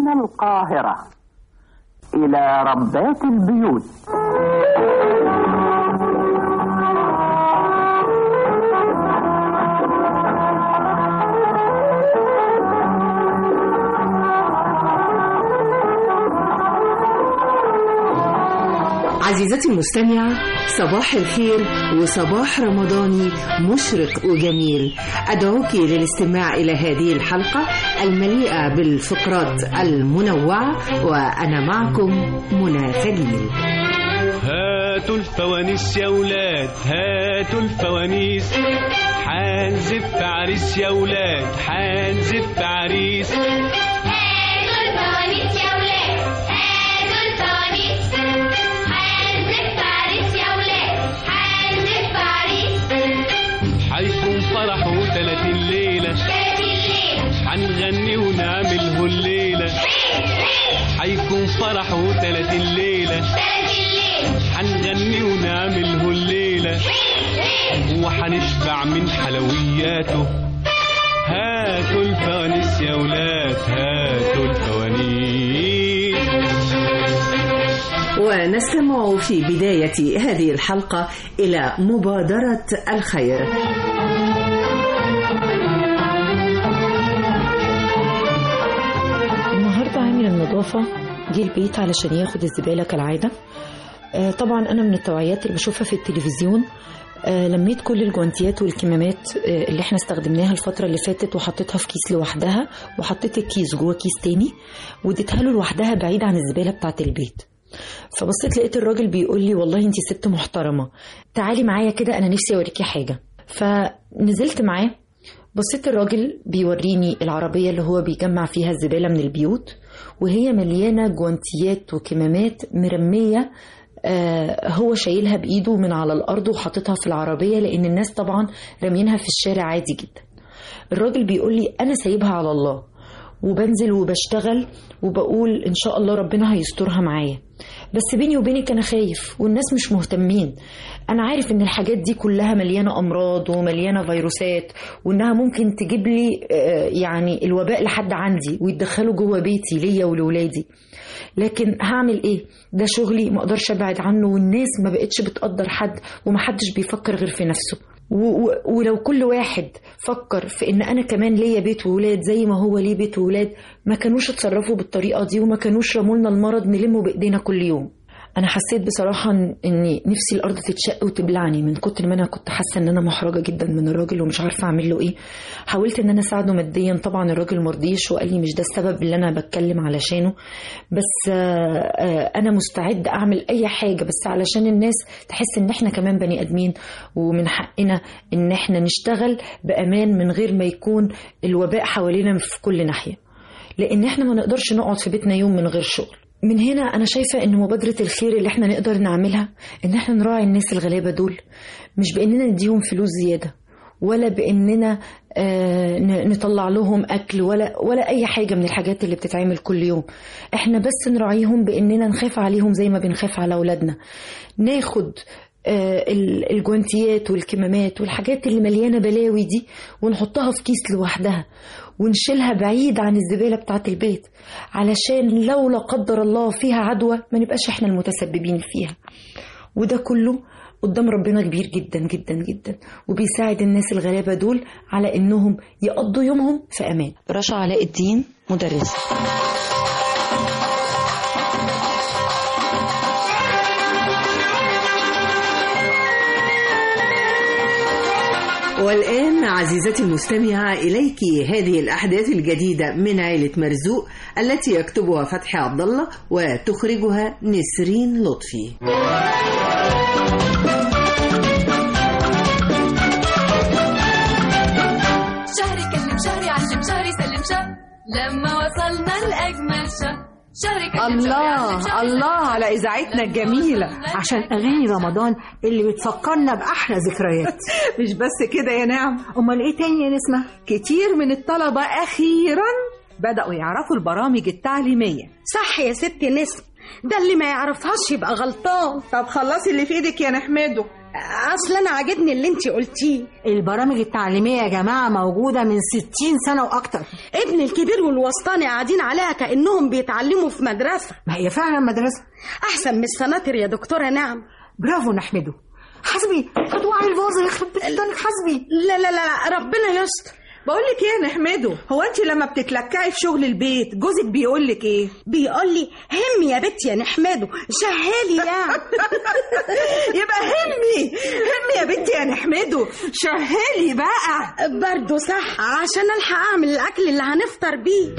من القاهرة إلى ربات البيوت عزيزتي المستمعة صباح الخير وصباح رمضاني مشرق وجميل أدعوك للاستماع إلى هذه الحلقة المليئة بالفقرات المنوعة وأنا معكم منى خليل هاتوا الفوانيس يا ولاد هاتوا الفوانيس حنزف عريس يا ولاد حنزف عريس هاتوا الفوانيس يا ولاد هاتوا الفوانيس حنزف عريس يا ولاد حنزف عريس حيكون فرحه تلاتين ليلة تلات الليل حنغني ونعمله الليلة حيكون فرحه تلاتين ليلة تلات الليل حنغني ونعمله الليلة وحنشبع من حلوياته هاتوا الفوانيس يا ولاد هاتوا الفوانيس ونستمع في بداية هذه الحلقة إلى مبادرة الخير النهارده عامل النظافة جه البيت علشان ياخد الزبالة كالعادة آه، طبعا أنا من التوعيات اللي بشوفها في التلفزيون آه، لميت كل الجوانتيات والكمامات آه، اللي احنا استخدمناها الفترة اللي فاتت وحطيتها في كيس لوحدها وحطيت الكيس جوه كيس تاني واديتها له لوحدها بعيد عن الزبالة بتاعة البيت فبصيت لقيت الراجل بيقول لي والله انت ست محترمة تعالي معايا كده انا نفسي اوريكي حاجة فنزلت معاه بصيت الراجل بيوريني العربية اللي هو بيجمع فيها الزبالة من البيوت وهي مليانة جوانتيات وكمامات مرمية آه، هو شايلها بإيده من على الأرض وحاططها في العربية لأن الناس طبعا رامينها في الشارع عادي جدا الراجل بيقول لي أنا سايبها على الله وبنزل وبشتغل وبقول إن شاء الله ربنا هيسترها معايا بس بيني وبينك أنا خايف والناس مش مهتمين أنا عارف إن الحاجات دي كلها مليانة أمراض ومليانة فيروسات وإنها ممكن تجيب لي آه، يعني الوباء لحد عندي ويتدخلوا جوه بيتي ليا ولولادي لكن هعمل ايه ده شغلي ما اقدرش ابعد عنه والناس ما بقتش بتقدر حد ومحدش بيفكر غير في نفسه و- و- ولو كل واحد فكر في ان انا كمان ليا بيت وولاد زي ما هو ليه بيت وولاد ما كانوش اتصرفوا بالطريقه دي وما كانوش رمولنا المرض نلمه بايدينا كل يوم انا حسيت بصراحه إن- اني نفسي الارض تتشق وتبلعني من كتر ما انا كنت حاسه ان انا محرجه جدا من الراجل ومش عارفه اعمل له ايه حاولت ان انا اساعده ماديا طبعا الراجل مرضيش وقال لي مش ده السبب اللي انا بتكلم علشانه بس آه، آه، انا مستعد اعمل اي حاجه بس علشان الناس تحس ان احنا كمان بني ادمين ومن حقنا ان احنا نشتغل بامان من غير ما يكون الوباء حوالينا في كل ناحيه لان احنا ما نقدرش نقعد في بيتنا يوم من غير شغل من هنا انا شايفه ان مبادره الخير اللي احنا نقدر نعملها ان احنا نراعي الناس الغلابه دول مش باننا نديهم فلوس زياده ولا باننا آه، ن- نطلع لهم اكل ولا ولا اي حاجه من الحاجات اللي بتتعمل كل يوم احنا بس نراعيهم باننا نخاف عليهم زي ما بنخاف على اولادنا ناخد آه، ال- الجوانتيات والكمامات والحاجات اللي مليانه بلاوي دي ونحطها في كيس لوحدها ونشيلها بعيد عن الزباله بتاعه البيت علشان لو لا قدر الله فيها عدوى ما نبقاش احنا المتسببين فيها وده كله قدام ربنا كبير جدا جدا جدا وبيساعد الناس الغلابة دول على انهم يقضوا يومهم في امان رشا علاء الدين مدرسة والآن عزيزتي المستمعة إليك هذه الأحداث الجديدة من عائلة مرزوق التي يكتبها فتحي عبد الله وتخرجها نسرين لطفي شهري كلم شهري علم شهري سلم شهر لما وصلنا لأجمل شهر شهري كلم شهري علم الله شهري الله سلم على شهر. اذاعتنا لما الجميله وصلنا عشان اغاني رمضان اللي بتفكرنا باحلى ذكريات مش بس كده يا نعم امال ايه تاني يا نسمه كتير من الطلبة أخيرا بدأوا يعرفوا البرامج التعليمية صح يا ست نسم ده اللي ما يعرفهاش يبقى غلطان طب خلصي اللي في ايدك يا نحمده اصل انا عاجبني اللي انت قلتيه البرامج التعليمية يا جماعة موجودة من 60 سنة وأكتر ابني الكبير والوسطاني قاعدين عليها كانهم بيتعلموا في مدرسه ما هي فعلا مدرسة احسن من السناتر يا دكتوره نعم برافو نحمده حسبي هتوعي الفازة يخرب بيت دانك حسبي لا لا لا لا، ربنا يستر بقول لك ايه يا نحمده هو انت لما بتتلكعي في شغل البيت جوزك بيقول لك ايه بيقول لي هم يا بنتي يا نحمده شهالي يعني يبقى همي همي يا بنتي يا نحمده شهالي بقى برضه صح عشان الحق اعمل الاكل اللي هنفطر بيه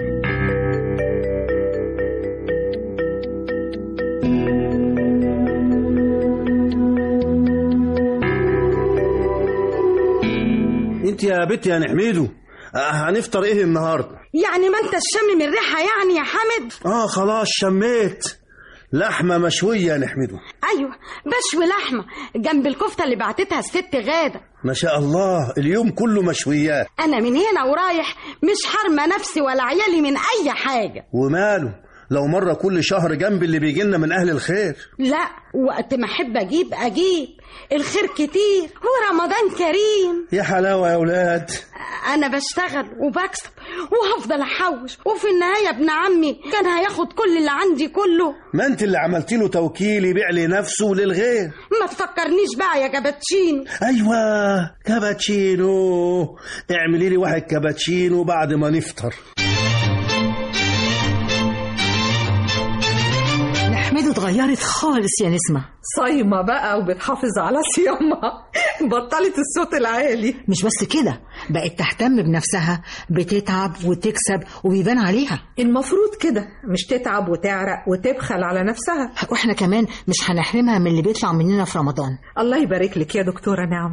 انت يا بنت يا نحميدو آه، هنفطر ايه النهارده يعني ما انت الشم من الريحه يعني يا حامد اه خلاص شميت لحمه مشويه يا نحميدو ايوه بشوي لحمه جنب الكفته اللي بعتتها الست غاده ما شاء الله اليوم كله مشويات انا من هنا ورايح مش حارمه نفسي ولا عيالي من اي حاجه وماله لو مره كل شهر جنب اللي بيجي لنا من اهل الخير لا وقت ما احب اجيب اجيب الخير كتير هو رمضان كريم يا حلاوه يا اولاد انا بشتغل وبكسب وهفضل احوش وفي النهايه ابن عمي كان هياخد كل اللي عندي كله ما انت اللي عملتي له توكيل يبيع لنفسه وللغير ما تفكرنيش بقى يا جبتشين ايوه كابتشينو اعملي لي واحد كابتشينو بعد ما نفطر نحمده اتغيرت خالص يا نسمة صايمه بقى وبتحافظ على صيامها بطلت الصوت العالي مش بس كده بقت تهتم بنفسها بتتعب وتكسب وبيبان عليها المفروض كده مش تتعب وتعرق وتبخل على نفسها واحنا كمان مش هنحرمها من اللي بيطلع مننا في رمضان الله يبارك لك يا دكتوره نعم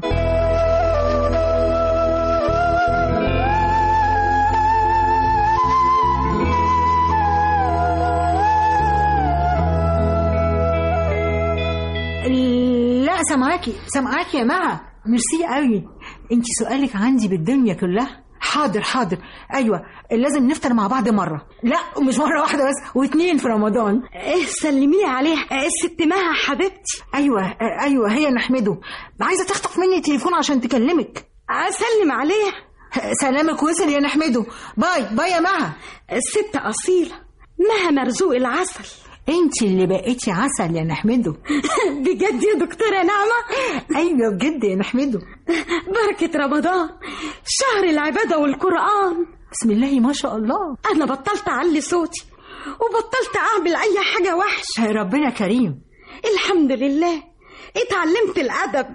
لا سامعاكي سامعاكي يا مها ميرسي قوي انت سؤالك عندي بالدنيا كلها حاضر حاضر ايوه لازم نفطر مع بعض مره لا مش مره واحده بس واتنين في رمضان ايه سلمي لي عليها إيه الست مها حبيبتي ايوه آه، ايوه هي نحمده عايزه تخطف مني التليفون عشان تكلمك اسلم عليها آه، سلامك وصل يا نحمده باي باي يا مها الست اصيله مها مرزوق العسل انت اللي بقيتي عسل يا نحمده بجد يا دكتوره نعمه ايوه بجد يا نحمده بركه رمضان شهر العباده والقران بسم الله ما شاء الله انا بطلت اعلي صوتي وبطلت اعمل اي حاجه وحشه ربنا كريم الحمد لله اتعلمت الادب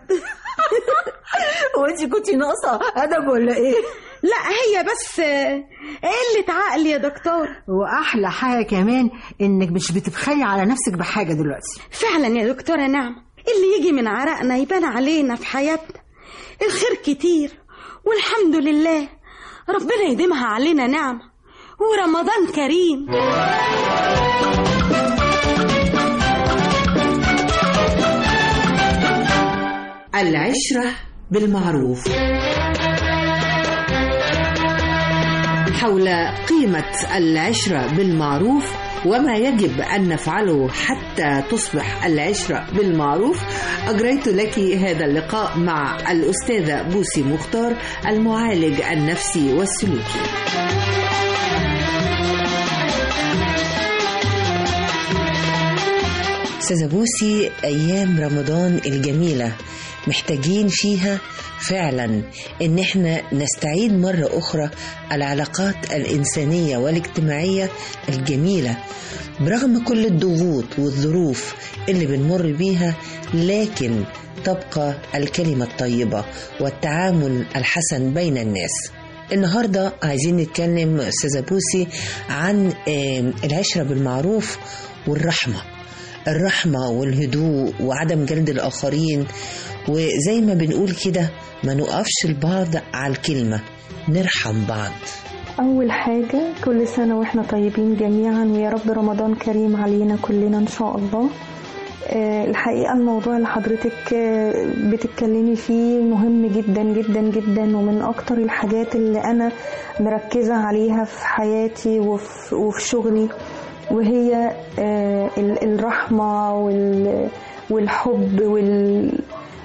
وانت كنتي ناقصه ادب ولا ايه لا هي بس آه، قله عقل يا دكتور واحلى حاجه كمان انك مش بتبخلي على نفسك بحاجه دلوقتي فعلا يا دكتوره نعمه اللي يجي من عرقنا يبان علينا في حياتنا الخير كتير والحمد لله ربنا يديمها علينا نعمه ورمضان كريم العشرة بالمعروف حول قيمة العشرة بالمعروف وما يجب أن نفعله حتى تصبح العشرة بالمعروف أجريت لك هذا اللقاء مع الأستاذة بوسي مختار المعالج النفسي والسلوكي أستاذة بوسي أيام رمضان الجميلة محتاجين فيها فعلا إن احنا نستعيد مرة أخرى العلاقات الإنسانية والاجتماعية الجميلة برغم كل الضغوط والظروف اللي بنمر بيها لكن تبقى الكلمة الطيبة والتعامل الحسن بين الناس النهاردة عايزين نتكلم أستاذة بوسي عن آم، العشرة بالمعروف والرحمة الرحمة والهدوء وعدم جلد الآخرين وزي ما بنقول كده ما نقفش البعض على الكلمة نرحم بعض أول حاجة كل سنة وإحنا طيبين جميعا ويا رب رمضان كريم علينا كلنا إن شاء الله آه، الحقيقة الموضوع اللي حضرتك آه، بتتكلمي فيه مهم جدا جدا جدا ومن أكتر الحاجات اللي أنا مركزة عليها في حياتي وفي, وفي شغلي وهي آه، ال- الرحمة وال- والحب وال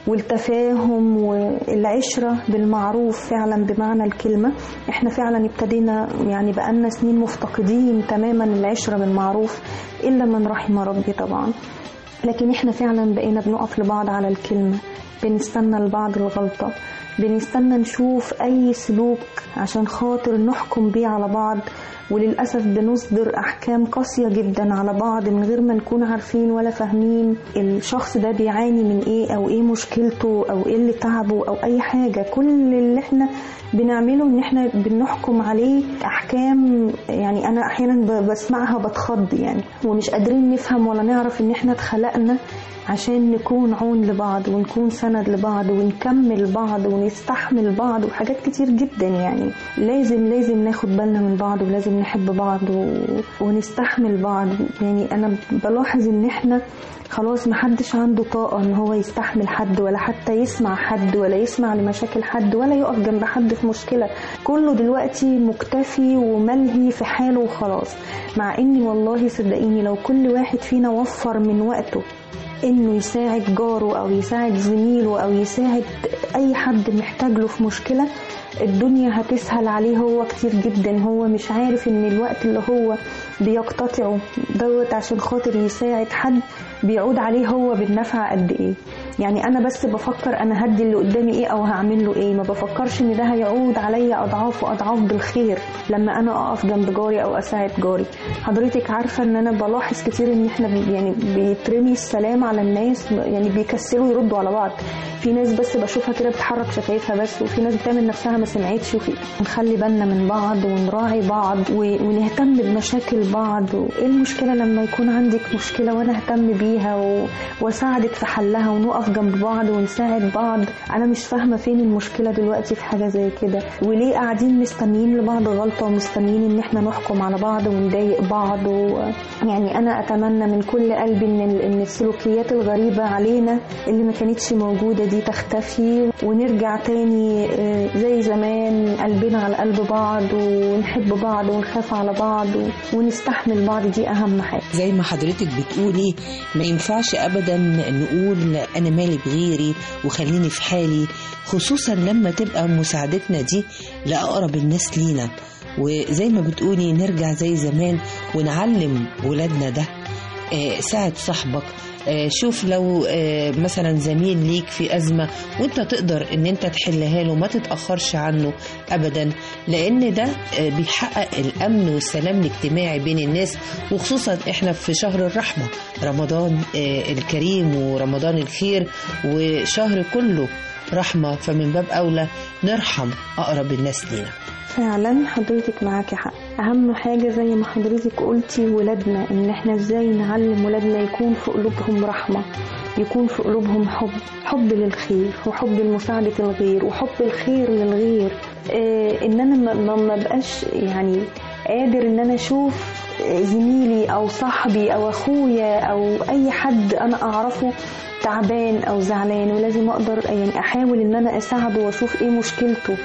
والتفاهم والعشرة بالمعروف فعلا بمعنى الكلمة احنا فعلا ابتدينا يعني بقالنا سنين مفتقدين تماما العشرة بالمعروف إلا من رحم ربي طبعا لكن احنا فعلا بقينا بنقف لبعض على الكلمة بنستنى لبعض الغلطة بنستنى نشوف أي سلوك عشان خاطر نحكم بيه على بعض وللأسف بنصدر أحكام قاسية جدا على بعض من غير ما نكون عارفين ولا فاهمين الشخص ده بيعاني من إيه أو إيه مشكلته أو إيه اللي تعبه أو أي حاجة كل اللي إحنا بنعمله إن إحنا بنحكم عليه أحكام يعني أنا أحيانا ب- بسمعها بتخض يعني ومش قادرين نفهم ولا نعرف إن إحنا اتخلقنا عشان نكون عون لبعض ونكون سند لبعض ونكمل بعض ونستحمل بعض وحاجات كتير جدا يعني لازم لازم ناخد بالنا من بعض ولازم نحب بعض و... ونستحمل بعض يعني انا بلاحظ ان احنا خلاص محدش عنده طاقة ان هو يستحمل حد ولا حتى يسمع حد ولا يسمع لمشاكل حد ولا يقف جنب حد في مشكلة كله دلوقتي مكتفي وملهي في حاله وخلاص مع اني والله صدقيني لو كل واحد فينا وفر من وقته انه يساعد جاره او يساعد زميله او يساعد اي حد محتاج له في مشكله الدنيا هتسهل عليه هو كتير جدا هو مش عارف ان الوقت اللي هو بيقتطعه دوت عشان خاطر يساعد حد بيعود عليه هو بالنفع قد ايه يعني انا بس بفكر انا هدي اللي قدامي ايه او هعمل له ايه ما بفكرش ان ده هيعود عليا اضعاف واضعاف بالخير لما انا اقف جنب جاري او اساعد جاري حضرتك عارفه ان انا بلاحظ كتير ان احنا بي- يعني بيترمي السلام على الناس يعني بيكسلوا يردوا على بعض في ناس بس بشوفها كده بتحرك شفايفها بس وفي ناس بتعمل نفسها ما سمعتش وفي نخلي بالنا من بعض ونراعي بعض و- ونهتم بمشاكل بعض وايه المشكله لما يكون عندك مشكله وانا اهتم بيها و... واساعدك في حلها ونقف جنب بعض ونساعد بعض انا مش فاهمه فين المشكله دلوقتي في حاجه زي كده وليه قاعدين مستنيين لبعض غلطه ومستنيين ان احنا نحكم على بعض ونضايق بعض و... يعني انا اتمنى من كل قلبي ان ال- ان السلوكيات الغريبه علينا اللي ما كانتش موجوده دي تختفي ونرجع تاني آه، زي زمان قلبنا على قلب بعض ونحب بعض ونخاف على بعض و- ونستحمل بعض دي اهم حاجه زي ما حضرتك بتقولي ما ينفعش ابدا نقول انا مالي بغيري وخليني في حالي خصوصا لما تبقى مساعدتنا دي لاقرب الناس لينا وزي ما بتقولي نرجع زي زمان ونعلم ولادنا ده آه، ساعد صاحبك آه، شوف لو آه، مثلا زميل ليك في أزمة وانت تقدر ان انت تحلها له ما تتأخرش عنه أبدا لأن ده آه، بيحقق الأمن والسلام الاجتماعي بين الناس وخصوصا احنا في شهر الرحمة رمضان آه، الكريم ورمضان الخير وشهر كله رحمة فمن باب أولى نرحم أقرب الناس لينا فعلا حضرتك معاكي حق اهم حاجة زي ما حضرتك قلتي ولادنا ان احنا ازاي نعلم ولادنا يكون في قلوبهم رحمة يكون في قلوبهم حب حب للخير وحب لمساعدة الغير وحب الخير للغير آه ان انا ما- ما ما بقاش يعني قادر ان انا اشوف زميلي او صاحبي او اخويا او اي حد انا اعرفه تعبان او زعلان ولازم اقدر يعني احاول ان انا اساعده واشوف ايه مشكلته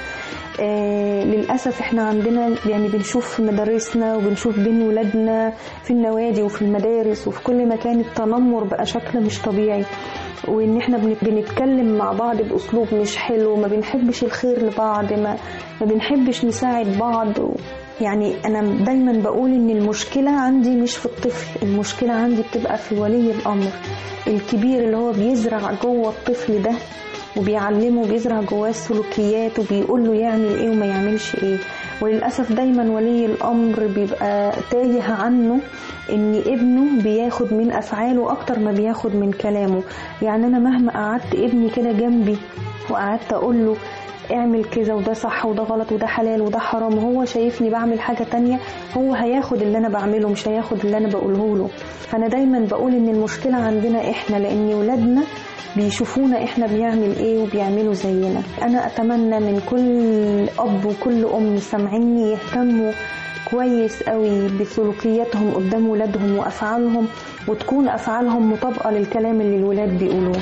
آه للأسف احنا عندنا يعني بنشوف في مدارسنا وبنشوف بين ولادنا في النوادي وفي المدارس وفي كل مكان التنمر بقى شكل مش طبيعي وان احنا بن- بنتكلم مع بعض باسلوب مش حلو ما بنحبش الخير لبعض ما, ما بنحبش نساعد بعض و يعني انا دايما بقول ان المشكله عندي مش في الطفل المشكله عندي بتبقى في ولي الامر الكبير اللي هو بيزرع جوه الطفل ده وبيعلمه بيزرع جواه السلوكيات وبيقول له يعمل ايه وما يعملش ايه وللاسف دايما ولي الامر بيبقى تايه عنه ان ابنه بياخد من افعاله اكتر ما بياخد من كلامه يعني انا مهما قعدت ابني كده جنبي وقعدت اقول له اعمل كذا وده صح وده غلط وده حلال وده حرام وهو شايفني بعمل حاجة تانية هو هياخد اللي انا بعمله مش هياخد اللي انا بقوله له فانا دايما بقول ان المشكلة عندنا احنا لان ولادنا بيشوفونا احنا بنعمل ايه وبيعملوا زينا انا اتمنى من كل اب وكل ام سامعيني يهتموا كويس قوي بسلوكياتهم قدام ولادهم وافعالهم وتكون افعالهم مطابقه للكلام اللي الولاد بيقولوه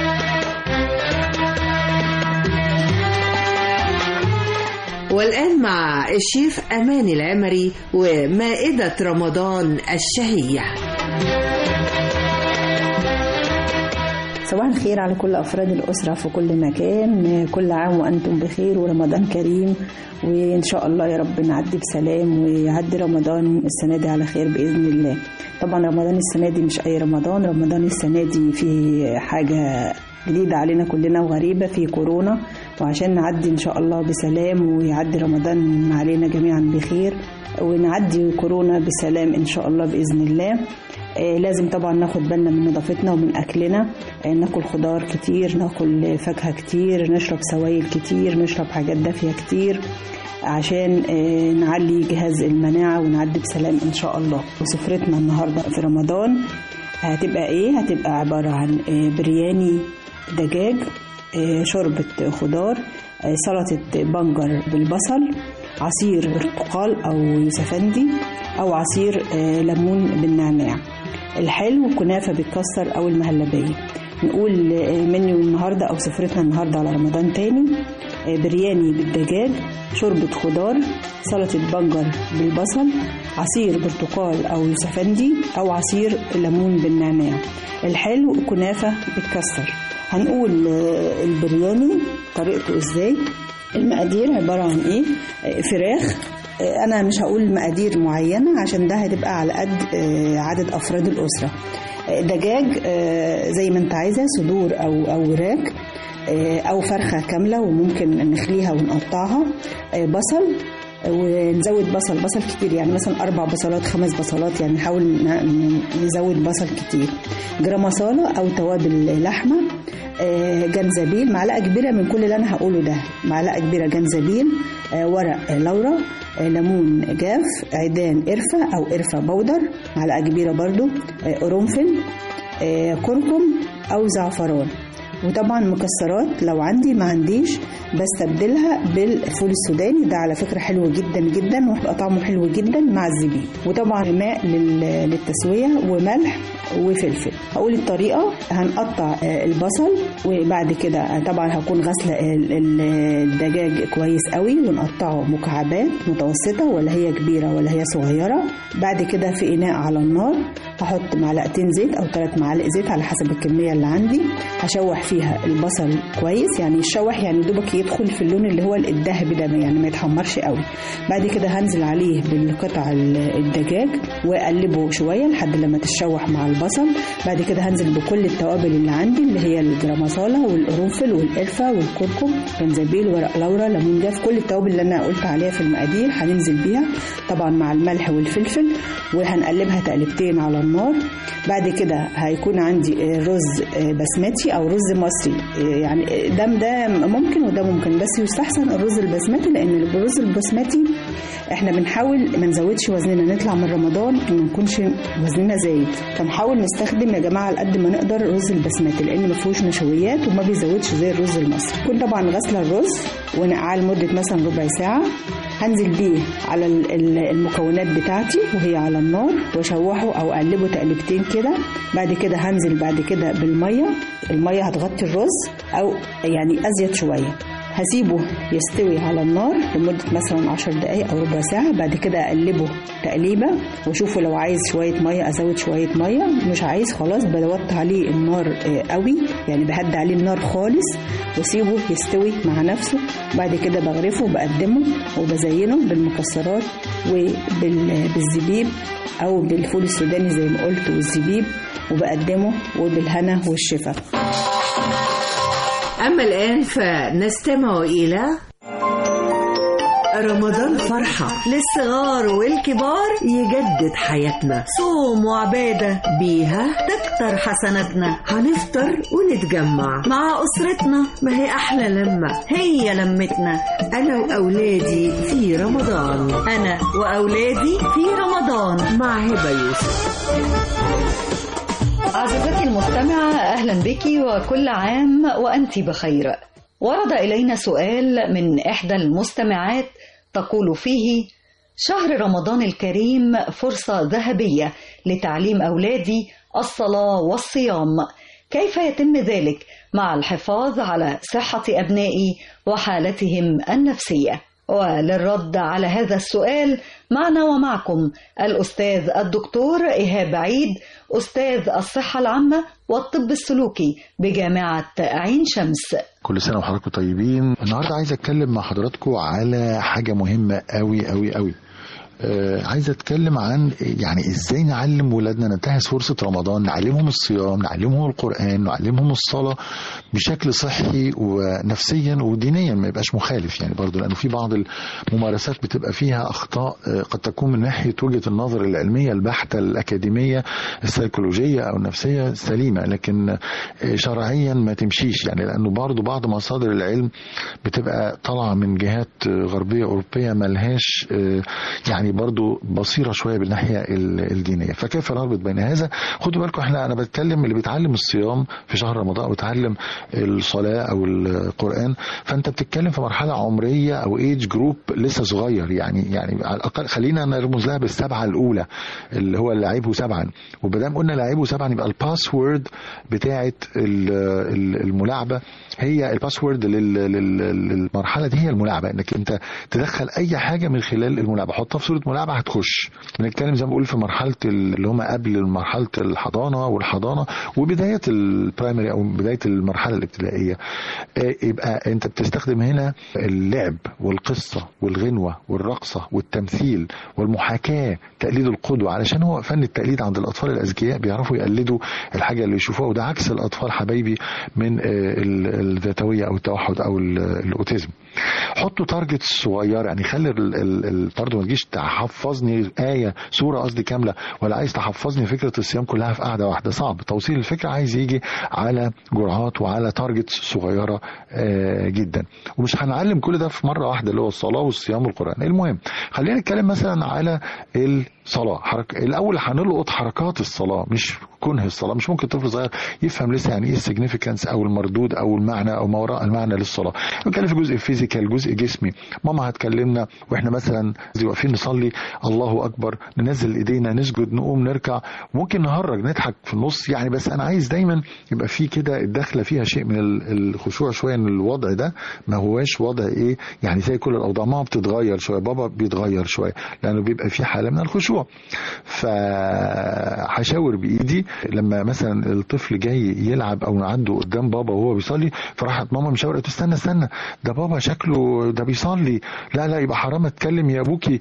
والآن مع الشيف أمان العمري ومائدة رمضان الشهية صباح الخير على كل أفراد الأسرة في كل مكان كل عام وأنتم بخير ورمضان كريم وإن شاء الله يا رب نعدي بسلام ويعدي رمضان السنة دي على خير بإذن الله طبعا رمضان السنة دي مش أي رمضان رمضان السنة دي فيه حاجة جديدة علينا كلنا وغريبة في كورونا وعشان نعدي إن شاء الله بسلام ويعدي رمضان علينا جميعا بخير ونعدي كورونا بسلام إن شاء الله بإذن الله آه، لازم طبعا ناخد بالنا من نظافتنا ومن اكلنا آه، ناكل خضار كتير ناكل فاكهه كتير نشرب سوائل كتير نشرب حاجات دافيه كتير عشان آه، نعلي جهاز المناعه ونعدي بسلام ان شاء الله وسفرتنا النهارده في رمضان هتبقى ايه هتبقى عباره عن آه، برياني دجاج آه، شوربه خضار آه، سلطه بنجر بالبصل عصير برتقال او يوسفندي او عصير آه، ليمون بالنعناع الحلو كنافه بالكسر او المهلبيه نقول آه، منيو النهارده او سفرتنا النهارده على رمضان تاني آه، برياني بالدجاج شوربه خضار سلطه بنجر بالبصل عصير برتقال او يوسفندي او عصير ليمون بالنعناع الحلو كنافه بالكسر هنقول آه، البرياني طريقته ازاي المقادير عبارة عن ايه آه، فراخ آه، انا مش هقول مقادير معينة عشان ده هتبقى على قد آه، عدد افراد الاسرة آه، دجاج آه، زي ما انت عايزة صدور او او وراك آه، او فرخة كاملة وممكن نخليها ونقطعها آه، بصل ونزود بصل بصل كتير يعني مثلا اربع بصلات خمس بصلات يعني نحاول ن- ن- نزود بصل كتير جرام مصالة او توابل لحمه آه، جنزبيل معلقه كبيره من كل اللي انا هقوله ده معلقه كبيره جنزبيل آه، ورق آه، لورا آه، ليمون جاف عيدان قرفه او قرفه بودر معلقه كبيره برضو آه، قرنفل آه، كركم او زعفران وطبعا مكسرات لو عندي ما عنديش بستبدلها بالفول السوداني ده على فكرة حلو جدا جدا وهيبقى طعمه حلو جدا مع الزبيب وطبعا ماء لل- للتسوية وملح وفلفل هقول الطريقة هنقطع آه، البصل وبعد كده طبعا هكون غسلة ال- ال- الدجاج كويس قوي ونقطعه مكعبات متوسطة ولا هي كبيرة ولا هي صغيرة بعد كده في إناء على النار هحط معلقتين زيت او ثلاث معالق زيت على حسب الكميه اللي عندي هشوح فيها البصل كويس يعني يشوح يعني دوبك يدخل في اللون اللي هو الذهبي ده يعني ما يتحمرش قوي بعد كده هنزل عليه بالقطع ال- الدجاج واقلبه شويه لحد لما تتشوح مع البصل بعد كده هنزل بكل التوابل اللي عندي اللي هي الجرامصاله والقرنفل والقرفه والكركم جنزبيل ورق لورا ليمون جاف كل التوابل اللي انا قلت عليها في المقادير هننزل بيها طبعا مع الملح والفلفل وهنقلبها تقلبتين على النار بعد كده هيكون عندي آه، رز آه، بسمتي او رز مصري آه، يعني ده ده ممكن وده ممكن بس يستحسن الرز البسمتي لان الرز البسمتي احنا بنحاول ما نزودش وزننا نطلع من رمضان ما نكونش وزننا زايد فنحاول نستخدم يا جماعه على قد ما نقدر الرز البسمتي لان ما فيهوش نشويات وما بيزودش زي الرز المصري كنت طبعا غاسله الرز ونقعاه لمده مثلا ربع ساعه هنزل بيه على ال- ال- المكونات بتاعتي وهي على النار واشوحه او اقلبه تقلبتين كده بعد كده هنزل بعد كده بالميه الميه هتغطي الرز او يعني ازيد شويه هسيبه يستوي على النار لمدة مثلا عشر دقايق أو ربع ساعة بعد كده أقلبه تقليبة وأشوفه لو عايز شوية مية أزود شوية مية مش عايز خلاص بوطي عليه النار آه، قوي يعني بهدي عليه النار خالص واسيبه يستوي مع نفسه بعد كده بغرفه وبقدمه وبزينه بالمكسرات وبالزبيب أو بالفول السوداني زي ما قلت والزبيب وبقدمه وبالهنا والشفا أما الآن فنستمع إلى رمضان فرحة للصغار والكبار يجدد حياتنا صوم وعبادة بيها تكتر حسناتنا هنفطر ونتجمع مع أسرتنا ما هي أحلى لما هي لمتنا أنا وأولادي في رمضان أنا وأولادي في رمضان مع هبة يوسف عزيزتي المستمعة أهلا بك وكل عام وأنت بخير ورد إلينا سؤال من إحدى المستمعات تقول فيه شهر رمضان الكريم فرصة ذهبية لتعليم أولادي الصلاة والصيام كيف يتم ذلك مع الحفاظ على صحة أبنائي وحالتهم النفسية وللرد على هذا السؤال معنا ومعكم الأستاذ الدكتور إيهاب عيد أستاذ الصحة العامة والطب السلوكي بجامعة عين شمس كل سنة وحضراتكم طيبين النهاردة عايز أتكلم مع حضراتكم على حاجة مهمة قوي قوي قوي آه عايز اتكلم عن يعني ازاي نعلم ولادنا ننتهز فرصه رمضان نعلمهم الصيام نعلمهم القران نعلمهم الصلاه بشكل صحي ونفسيا ودينيا ما يبقاش مخالف يعني برضه لانه في بعض الممارسات بتبقى فيها اخطاء آه قد تكون من ناحيه وجهه النظر العلميه البحته الاكاديميه السيكولوجيه او النفسيه سليمه لكن آه شرعيا ما تمشيش يعني لانه برضه بعض مصادر العلم بتبقى طالعه من جهات غربيه اوروبيه ملهاش يعني برضو بصيرة شوية بالناحية الدينية فكيف نربط بين هذا خدوا بالكم احنا انا بتكلم اللي بيتعلم الصيام في شهر رمضان او بيتعلم الصلاة او القرآن فانت بتتكلم في مرحلة عمرية او ايج جروب لسه صغير يعني يعني على الاقل خلينا نرمز لها بالسبعة الاولى اللي هو اللي لعبه سبعا وبدام قلنا لعبه سبعا يبقى الباسورد بتاعة الملاعبة هي الباسورد للمرحلة دي هي الملاعبة انك انت تدخل اي حاجة من خلال الملاعبة حطها في صوره ملاعبه هتخش بنتكلم زي ما بقول في مرحله اللي هم قبل مرحله الحضانه والحضانه وبدايه البرايمري او بدايه المرحله الابتدائيه يبقى انت بتستخدم هنا اللعب والقصه والغنوه والرقصه والتمثيل والمحاكاه تقليد القدوه علشان هو فن التقليد عند الاطفال الاذكياء بيعرفوا يقلدوا الحاجه اللي يشوفوها وده عكس الاطفال حبايبي من الذاتويه او التوحد او الاوتيزم حطوا تارجت صغير يعني خلي برضه ما تجيش تحفظني آية سورة قصدي كاملة ولا عايز تحفظني فكرة الصيام كلها في قاعدة واحدة صعب توصيل الفكرة عايز يجي على جرعات وعلى تارجت صغيرة آه جدا ومش هنعلم كل ده في مرة واحدة اللي هو الصلاة والصيام والقرآن المهم خلينا نتكلم مثلا على الصلاة حرك... الأول هنلقط حركات الصلاة مش كنه الصلاة مش ممكن طفل صغير يفهم لسه يعني ايه السيجنيفيكانس أو المردود أو المعنى أو ما وراء المعنى للصلاة نتكلم في جزء فيزيكال جزء جسمي ماما هتكلمنا واحنا مثلا واقفين نصلي الله أكبر ننزل إيدينا نسجد نقوم نركع ممكن نهرج نضحك في النص يعني بس أنا عايز دايما يبقى في كده الدخلة فيها شيء من الخشوع شوية ان الوضع ده ما هواش وضع ايه يعني زي كل الأوضاع ماما بتتغير شوية بابا بيتغير شوية لأنه بيبقى في حالة من الخشوع فهشاور بايدي لما مثلا الطفل جاي يلعب او عنده قدام بابا وهو بيصلي فراحت ماما مشاوره قالت استنى استنى ده بابا شكله ده بيصلي لا لا يبقى حرام اتكلم يا ابوكي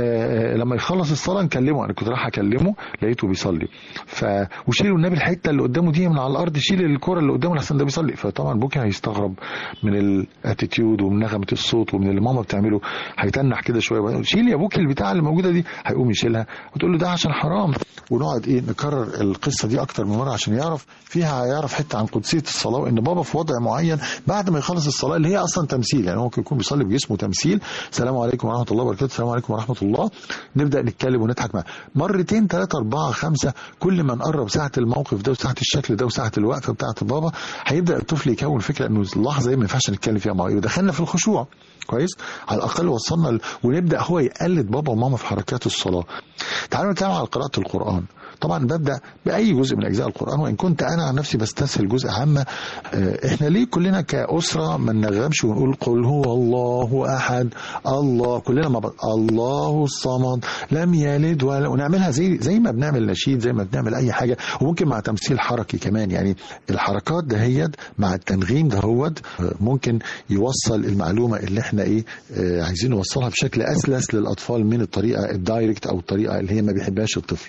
آه لما يخلص الصلاه نكلمه انا كنت رايح اكلمه لقيته بيصلي ف وشيلوا النبي الحته اللي قدامه دي من على الارض شيل الكره اللي قدامه لحسن ده بيصلي فطبعا ابوكي هيستغرب من الاتيتيود ومن نغمه الصوت ومن اللي ماما بتعمله هيتنح كده شويه شيل يا ابوكي البتاع اللي موجوده دي هيقوم يشيلها وتقول له ده عشان حرام ونقعد ايه نكرر القصه دي اكتر من مره عشان يعرف فيها هيعرف حته عن قدسيه الصلاه وان بابا في وضع معين بعد ما يخلص الصلاه اللي هي اصلا تمثيل يعني ممكن يكون بيصلي بجسمه تمثيل السلام عليكم ورحمه الله وبركاته السلام عليكم ورحمه الله نبدا نتكلم ونضحك معاه مرتين ثلاثه اربعه خمسه كل ما نقرب ساعه الموقف ده وساعه الشكل ده وساعه الوقفه بتاعه بابا هيبدا الطفل يكون فكره انه اللحظه دي ما ينفعش نتكلم فيها معاه ودخلنا في الخشوع كويس على الاقل وصلنا ل... ونبدا هو يقلد بابا وماما في حركات الصلاه تعالوا نتكلم على قراءه القران طبعا ببدا باي جزء من اجزاء القران وان كنت انا عن نفسي بستسهل جزء عامه احنا ليه كلنا كاسره ما ننغمش ونقول قل هو الله احد الله كلنا مع بعض الله الصمد لم يلد ولا ونعملها زي زي ما بنعمل نشيد زي ما بنعمل اي حاجه وممكن مع تمثيل حركي كمان يعني الحركات دهيت مع التنغيم دهوت ممكن يوصل المعلومه اللي احنا ايه عايزين نوصلها بشكل اسلس للاطفال من الطريقه الدايركت او الطريقه اللي هي ما بيحبهاش الطفل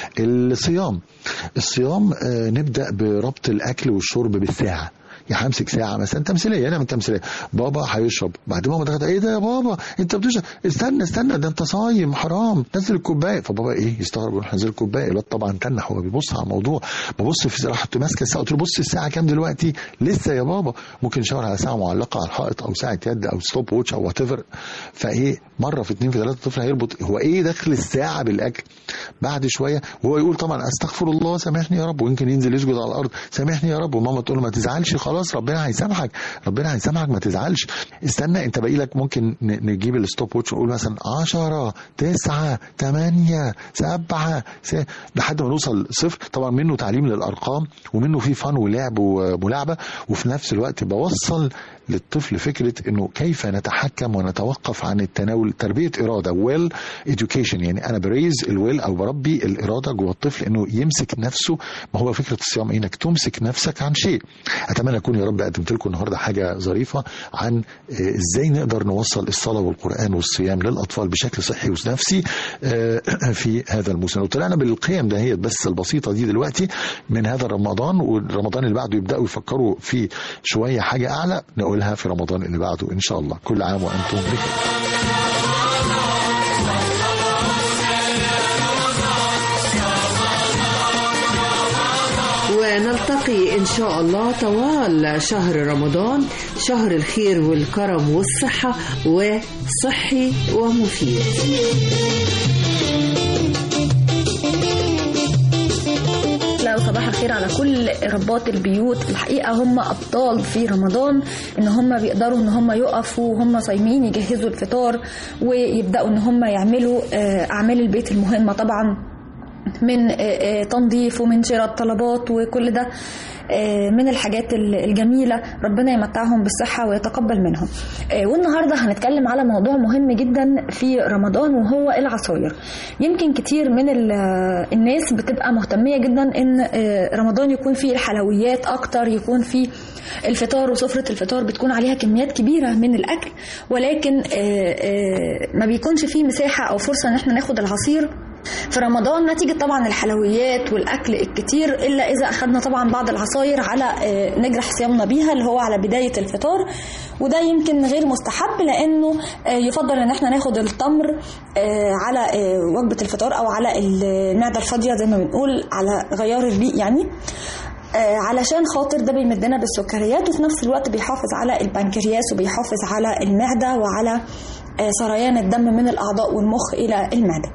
الصيام الصيام آه نبدا بربط الاكل والشرب بالساعه يعني همسك ساعه مثلا تمثيليه انا من تمثيليه بابا هيشرب بعد ماما دخلت ايه ده يا بابا انت بتشرب استنى استنى ده انت صايم حرام نزل الكوبايه فبابا ايه يستغرب يروح نزل الكوبايه الواد طبعا تنح هو بيبص على الموضوع ببص في راحت ماسكه الساعه قلت له بص الساعه كام دلوقتي لسه يا بابا ممكن يشاور على ساعه معلقه على الحائط او ساعه يد او ستوب ووتش او وات ايفر فايه مره في اثنين في ثلاثه الطفل هيربط هو ايه دخل الساعه بالاكل بعد شويه وهو يقول طبعا استغفر الله سامحني يا رب ويمكن ينزل يسجد على الارض سامحني يا رب وماما تقول له ما تزعلش خلاص ربنا هيسامحك ربنا هيسامحك ما تزعلش استنى انت باقي لك ممكن نجيب الستوب ووتش ونقول مثلا 10 9 8 7 لحد ما نوصل صفر طبعا منه تعليم للارقام ومنه في فن ولعب وملاعبه وفي نفس الوقت بوصل للطفل فكره انه كيف نتحكم ونتوقف عن التناول تربيه اراده ويل education يعني انا بريز الويل او بربي الاراده جوه الطفل انه يمسك نفسه ما هو فكره الصيام انك تمسك نفسك عن شيء اتمنى اكون يا رب قدمت لكم النهارده حاجه ظريفه عن آه، ازاي نقدر نوصل الصلاه والقران والصيام للاطفال بشكل صحي ونفسي آه، في هذا الموسم وطلعنا بالقيم ده هي بس البسيطه دي دلوقتي من هذا رمضان والرمضان اللي بعده يبداوا يفكروا في شويه حاجه اعلى نقولها في رمضان اللي بعده ان شاء الله كل عام وانتم بخير ونلتقي إن شاء الله طوال شهر رمضان شهر الخير والكرم والصحة وصحي ومفيد لا وصباح الخير على كل ربات البيوت الحقيقه هم ابطال في رمضان ان هم بيقدروا ان هم يقفوا وهم صايمين يجهزوا الفطار ويبداوا ان هم يعملوا آه، اعمال البيت المهمه طبعا من آه، آه، تنظيف ومن شراء الطلبات وكل ده آه، من الحاجات ال- الجميلة ربنا يمتعهم بالصحة ويتقبل منهم آه، والنهاردة هنتكلم على موضوع مهم جدا في رمضان وهو العصاير يمكن كتير من ال- الناس بتبقى مهتمية جدا ان آه، رمضان يكون فيه الحلويات اكتر يكون فيه الفطار وسفرة الفطار بتكون عليها كميات كبيرة من الأكل ولكن آه، آه، ما بيكونش فيه مساحة أو فرصة إن احنا ناخد العصير في رمضان نتيجة طبعا الحلويات والأكل الكتير إلا إذا أخذنا طبعا بعض العصاير على آه، نجرح صيامنا بيها اللي هو على بداية الفطار وده يمكن غير مستحب لأنه آه، يفضل إن احنا ناخد التمر آه، على آه، وجبة الفطار أو على المعدة الفاضية زي ما بنقول على غيار الريق يعني آه، علشان خاطر ده بيمدنا بالسكريات وفي نفس الوقت بيحافظ على البنكرياس وبيحافظ على المعدة وعلى آه، سريان الدم من الأعضاء والمخ إلى المعدة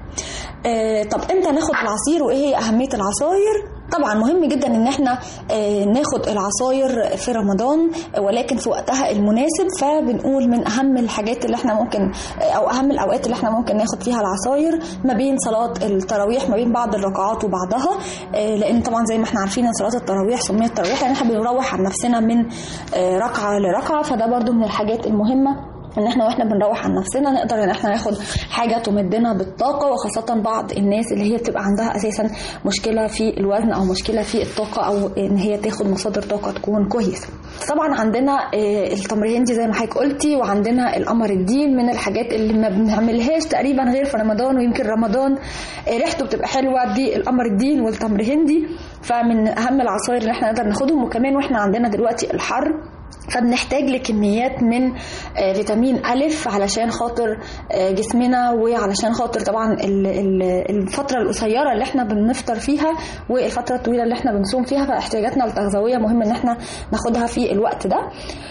آه، طب امتى ناخد العصير وايه هي اهميه العصاير طبعا مهم جدا ان احنا آه، ناخد العصاير في رمضان آه، ولكن في وقتها المناسب فبنقول من اهم الحاجات اللي احنا ممكن آه، او اهم الاوقات اللي احنا ممكن ناخد فيها العصاير ما بين صلاه التراويح ما بين بعض الركعات وبعضها آه، لان طبعا زي ما احنا عارفين ان صلاه التراويح سميت تراويح لان احنا بنروح عن نفسنا من آه، ركعه لركعه فده برضو من الحاجات المهمه ان احنا واحنا بنروح عن نفسنا نقدر ان احنا ناخد حاجه تمدنا بالطاقه وخاصه بعض الناس اللي هي بتبقى عندها اساسا مشكله في الوزن او مشكله في الطاقه او ان هي تاخد مصادر طاقه تكون كويسه طبعا عندنا آه، التمر هندي زي ما حضرتك قلتي وعندنا القمر الدين من الحاجات اللي ما بنعملهاش تقريبا غير في رمضان ويمكن رمضان آه، ريحته بتبقى حلوه دي القمر الدين والتمر هندي فمن اهم العصاير اللي احنا نقدر ناخدهم وكمان واحنا عندنا دلوقتي الحر فبنحتاج لكميات من آه، فيتامين ألف علشان خاطر آه، جسمنا وعلشان خاطر طبعا ال- ال- الفترة القصيرة اللي احنا بنفطر فيها والفترة الطويلة اللي احنا بنصوم فيها فاحتياجاتنا التغذوية مهم ان احنا ناخدها في الوقت ده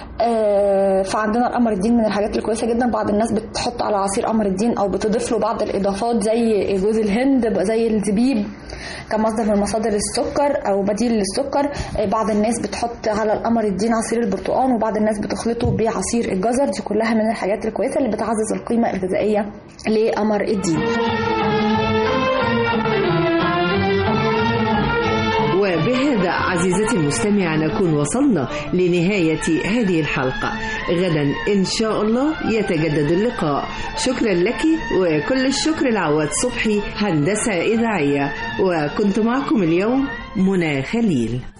آه، فعندنا القمر الدين من الحاجات الكويسة جدا بعض الناس بتحط على عصير قمر الدين او بتضيف له بعض الاضافات زي جوز الهند زي الزبيب كمصدر من مصادر السكر او بديل للسكر آه، بعض الناس بتحط على القمر الدين عصير البرتقال وبعض الناس بتخلطه بعصير الجزر دي كلها من الحاجات الكويسه اللي بتعزز القيمه الغذائيه لقمر الدين وبهذا عزيزتي المستمعة نكون وصلنا لنهاية هذه الحلقة غدا إن شاء الله يتجدد اللقاء شكرا لك وكل الشكر لعواد صبحي هندسة إذاعية وكنت معكم اليوم منى خليل